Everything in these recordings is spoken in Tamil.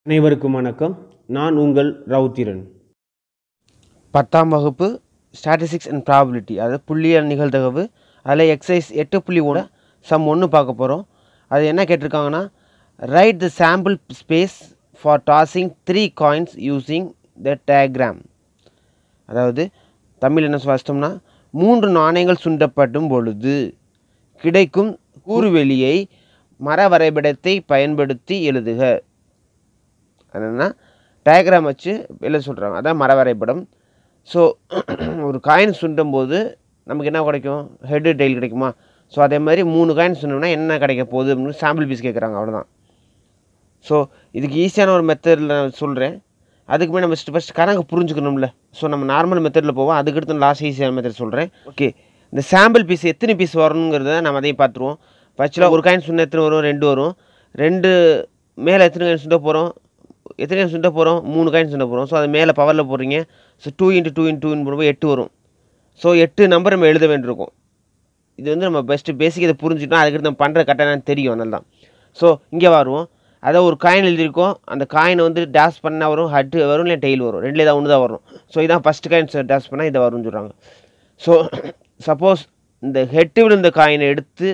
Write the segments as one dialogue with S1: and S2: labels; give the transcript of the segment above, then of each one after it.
S1: அனைவருக்கும் வணக்கம் நான் உங்கள் ரவுத்திரன்
S2: பத்தாம் வகுப்பு ஸ்டாட்டிஸ்டிக்ஸ் அண்ட் ப்ராபபிலிட்டி அதாவது புள்ளியியல் நிகழ்தகவு அதில் எக்ஸசைஸ் எட்டு புள்ளி ஒன்று சம் ஒன்று பார்க்க போகிறோம் அது என்ன கேட்டிருக்காங்கன்னா right the sample space for tossing three coins using the diagram அதாவது தமிழ் என்ன வாசித்தோம்னா மூன்று நாணயங்கள் சுண்டப்படும் பொழுது கிடைக்கும் கூறுவெளியை மர வரைபடத்தை பயன்படுத்தி எழுதுக என்னென்னா டயக்ராம் வச்சு எழுத சொல்கிறாங்க அதான் மர வரைபடம் ஸோ ஒரு காயின் சுண்டும் போது நமக்கு என்ன கிடைக்கும் ஹெட்டு டெயில் கிடைக்குமா ஸோ அதே மாதிரி மூணு காயின் சுண்டோம்னா என்ன கிடைக்க போகுது அப்படின்னு சாம்பிள் பீஸ் கேட்குறாங்க அவ்வளோதான் ஸோ இதுக்கு ஈஸியான ஒரு மெத்தடில் நான் சொல்கிறேன் அதுக்குமே நம்ம ஃபஸ்ட்டு ஃபஸ்ட் கணக்கு புரிஞ்சுக்கணும்ல ஸோ நம்ம நார்மல் மெத்தடில் போவோம் அதுக்கடுத்து லாஸ்ட் ஈஸியான மெத்தட் சொல்கிறேன் ஓகே இந்த சாம்பிள் பீஸ் எத்தனை பீஸ் வரணுங்கிறத நம்ம அதையும் பார்த்துருவோம் ஃபஸ்ட்டில் ஒரு காயின் சுண்ண எத்தனை வரும் ரெண்டு வரும் ரெண்டு மேலே எத்தனை காயின் சுண்ட போகிறோம் எத்தனை காயின் சுண்ட போகிறோம் மூணு காயின் சுண்ட போகிறோம் ஸோ அது மேலே பவரில் போடுறீங்க so two into two into டூன்னு போடும்போது எட்டு வரும் ஸோ எட்டு நம்பர் நம்ம எழுத வேண்டியிருக்கும் இது வந்து நம்ம பெஸ்ட்டு பேசிக் இதை புரிஞ்சுட்டோம் அதுக்கடுத்து நம்ம பண்ணுற கரெக்டாக தெரியும் அதனால தான் ஸோ இங்கே வருவோம் அதை ஒரு காயின் எழுதியிருக்கோம் அந்த காயினை வந்து டேஷ் பண்ணால் வரும் ஹட்டு வரும் இல்லை டெய்ல் வரும் ரெண்டுல ஏதாவது ஒன்று தான் வரும் ஸோ இதான் ஃபஸ்ட்டு காயின் டேஷ் பண்ணால் இதை வரும்னு சொல்கிறாங்க ஸோ சப்போஸ் இந்த ஹெட்டு விழுந்த காயினை எடுத்து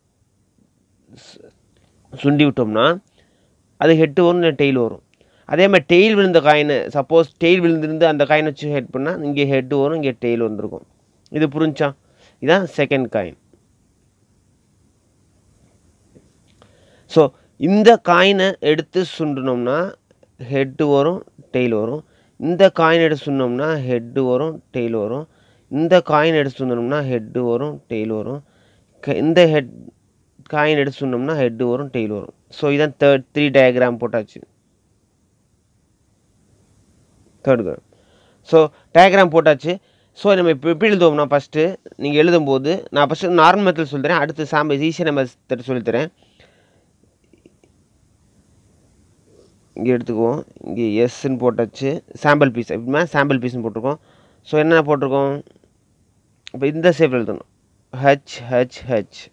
S2: சுண்டி விட்டோம்னா அது ஹெட்டு வரும் இல்லை டெய்ல் வரும் அதே மாதிரி டெய்ல் விழுந்த காயின் சப்போஸ் டெய்ல் விழுந்திருந்து அந்த காயின் வச்சு ஹெட் பண்ணால் இங்கே ஹெட்டு வரும் இங்கே டெய்ல் வந்திருக்கும் இது புரிஞ்சா இதான் செகண்ட் காயின் ஸோ இந்த காயினை எடுத்து சுண்டினோம்னா ஹெட்டு வரும் டெய்ல் வரும் இந்த காயின் எடுத்து சுண்டோம்னா ஹெட்டு வரும் டெய்ல் வரும் இந்த காயின் எடுத்து சுண்டோம்னா ஹெட்டு வரும் டெய்ல் வரும் க- இந்த ஹெட் காயின் எடுத்து சொன்னோம்னா ஹெட்டு வரும் டெய்ல் வரும் ஸோ இதான் தேர்ட் த்ரீ டயக்ராம் போட்டாச்சு தேர்ட் கிராம் ஸோ டயக்ராம் போட்டாச்சு ஸோ நம்ம இப்போ எப்படி எழுதுவோம்னா ஃபஸ்ட்டு நீங்கள் எழுதும்போது நான் ஃபஸ்ட்டு நார்மல் மெத்தட் சொல்லித்தரேன் அடுத்து சாம்பிள் ஈஸியான மெத்தட் சொல்லித்தரேன் இங்கே எடுத்துக்குவோம் இங்கே எஸ்ன்னு போட்டாச்சு சாம்பிள் பீஸ் எப்படின்னா சாம்பிள் பீஸ்னு போட்டிருக்கோம் ஸோ என்ன போட்டிருக்கோம் இப்போ இந்த ஷேப் எழுதணும் H H H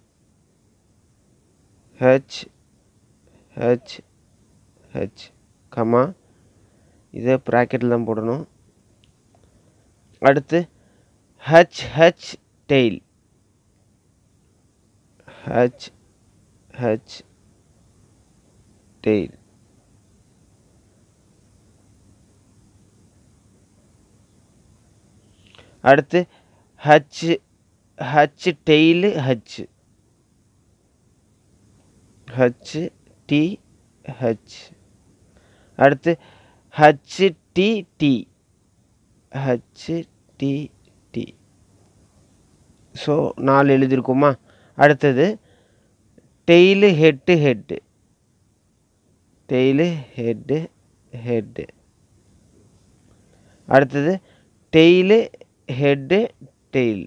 S2: H H H comma இதை ப்ராக்கெட்டில் தான் போடணும் அடுத்து H H tail H H tail அடுத்து H H tail H H T H அடுத்து H T T H T T so நாலு எழுதியிருக்கோமா அடுத்தது tail head head tail head head அடுத்தது டெய்லு ஹெட்டு டெய்ல்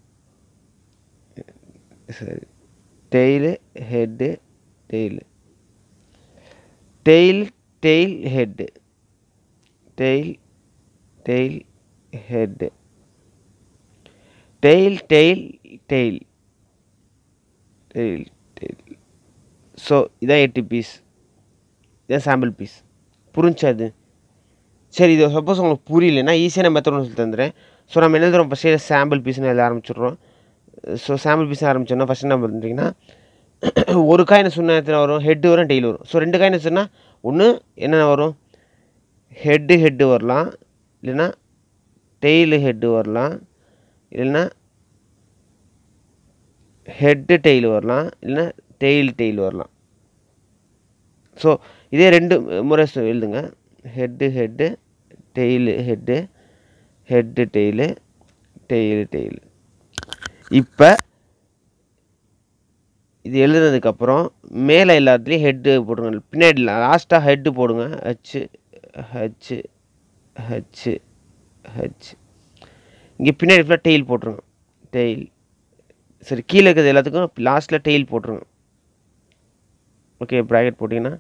S2: சரி tail head tail tail tail head tail tail head tail tail tail tail tail so இதான் எட்டு பீஸ் இதான் சாம்பிள் பீஸ் புரிஞ்சா அது சரி இது சப்போஸ் உங்களுக்கு புரியலன்னா ஈஸியான மெத்தட் ஒன்று சொல்லி தந்துடுறேன் ஸோ நம்ம என்ன தரோம் ஃபஸ்ட்டு சாம்பிள் பீஸ்னு எழுத ஆரம்பிச்சிடுறோம் ஸோ சாம்பிள் பீஸ் ஆரம்பிச்சோன்னா ஃபஸ்ட் என்ன பண்ணுறீங்கன்னா ஒரு காயின் சொன்ன எத்தனை வரும் ஹெட்டு வரும் டெய்ல் வரும் ஸோ ரெண்டு காயின் சொன்னால் ஒன்று என்னென்ன வரும் ஹெட்டு ஹெட்டு வரலாம் இல்லைன்னா டெய்லு ஹெட்டு வரலாம் இல்லைன்னா ஹெட்டு டெய்ல் வரலாம் இல்லைன்னா டெய்ல் டெய்ல் வரலாம் ஸோ இதே ரெண்டு முறை சொ- எழுதுங்க head head tail head head tail tail tail இப்போ இது எழுதுனதுக்கப்புறம் மேலே எல்லாத்துலேயும் ஹெட்டு போடுங்க பின்னாடி லாஸ்ட்டாக ஹெட்டு போடுங்க ஹச்சு ஹச்சு ஹச்சு ஹச் இங்கே பின்னாடி ஃபுல்லாக டெய்ல் போட்டுருங்க டெய்ல் சரி கீழே இருக்கிறது எல்லாத்துக்கும் லாஸ்ட்டில் டெய்ல் போட்டுருங்க ஓகே ப்ராக்கெட் போட்டிங்கன்னா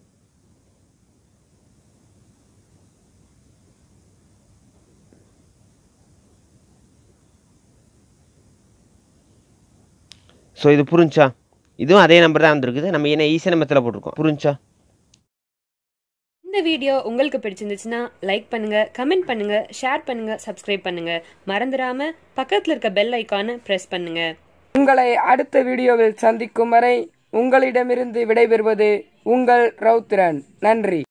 S2: ஸோ இது புரிஞ்சா இதுவும் அதே நம்பர் தான் வந்திருக்குது நம்ம என்ன ஈஸியான மெத்தடில் போட்டிருக்கோம் புரிஞ்சா
S3: இந்த வீடியோ உங்களுக்கு பிடிச்சிருந்துச்சுன்னா லைக் பண்ணுங்க கமெண்ட் பண்ணுங்க ஷேர் பண்ணுங்க சப்ஸ்கிரைப் பண்ணுங்க மறந்துடாம பக்கத்துல இருக்க பெல் ஐகானை பிரஸ் பண்ணுங்க
S4: உங்களை அடுத்த வீடியோவில் சந்திக்கும் வரை உங்களிடமிருந்து விடைபெறுவது உங்கள் ரவுத்திரன் நன்றி